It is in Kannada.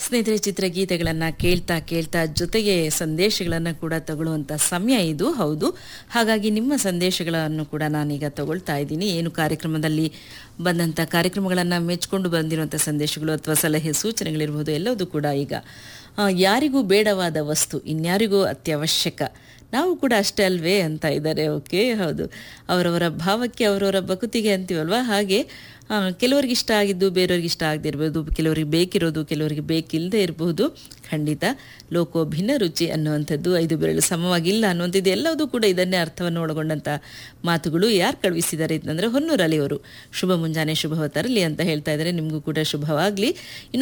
ಸ್ನೇಹಿತರೆ ಚಿತ್ರಗೀತೆಗಳನ್ನು ಕೇಳ್ತಾ ಕೇಳ್ತಾ ಜೊತೆಗೆ ಸಂದೇಶಗಳನ್ನು ಕೂಡ ತಗೊಳ್ಳುವಂಥ ಸಮಯ ಇದು ಹೌದು ಹಾಗಾಗಿ ನಿಮ್ಮ ಸಂದೇಶಗಳನ್ನು ಕೂಡ ನಾನೀಗ ತಗೊಳ್ತಾ ಇದ್ದೀನಿ ಏನು ಕಾರ್ಯಕ್ರಮದಲ್ಲಿ ಬಂದಂಥ ಕಾರ್ಯಕ್ರಮಗಳನ್ನು ಮೆಚ್ಕೊಂಡು ಬಂದಿರುವಂಥ ಸಂದೇಶಗಳು ಅಥವಾ ಸಲಹೆ ಸೂಚನೆಗಳಿರ್ಬೋದು ಎಲ್ಲವೂ ಕೂಡ ಈಗ ಆ, ಯಾರಿಗೂ ಬೇಡವಾದ ವಸ್ತು ಇನ್ಯಾರಿಗೂ ಅತ್ಯವಶ್ಯಕ ನಾವು ಕೂಡ ಅಷ್ಟೇ ಅಲ್ವೇ ಅಂತ ಇದ್ದಾರೆ ಓಕೆ ಹೌದು ಅವರವರ ಭಾವಕ್ಕೆ ಅವರವರ ಬಕುತಿಗೆ ಅಂತೀವಲ್ವಾ ಹಾಗೆ ಆ, ಕೆಲವರಿಗೆ ಇಷ್ಟ ಆಗಿದ್ದು ಬೇರೆಯವ್ರಿಗೆ ಇಷ್ಟ ಆಗದಿರ್ಬೋದು ಕೆಲವರಿಗೆ ಬೇಕಿರೋದು ಕೆಲವರಿಗೆ ಬೇಕಿಲ್ಲದೆ ಇರಬಹುದು ಖಂಡಿತ ಲೋಕೋ ಭಿನ್ನ ರುಚಿ ಅನ್ನುವಂಥದ್ದು ಐದು ಬೆರಳು ಸಮವಾಗಿಲ್ಲ ಅನ್ನುವಂಥದ್ದು ಎಲ್ಲವೂ ಕೂಡ ಇದನ್ನೇ ಅರ್ಥವನ್ನು ಒಳಗೊಂಡಂಥ ಮಾತುಗಳು ಯಾರು ಕಳುಹಿಸಿದ್ದಾರೆ ಅಂತಂದರೆ ಹೊನ್ನೂರಲ್ಲಿ ಅವರು ಶುಭ ಮುಂಜಾನೆ ಶುಭವ ತರಲಿ ಅಂತ ಹೇಳ್ತಾ ಇದ್ದಾರೆ ನಿಮಗೂ ಕೂಡ ಶುಭವಾಗಲಿ ಇನ್ನು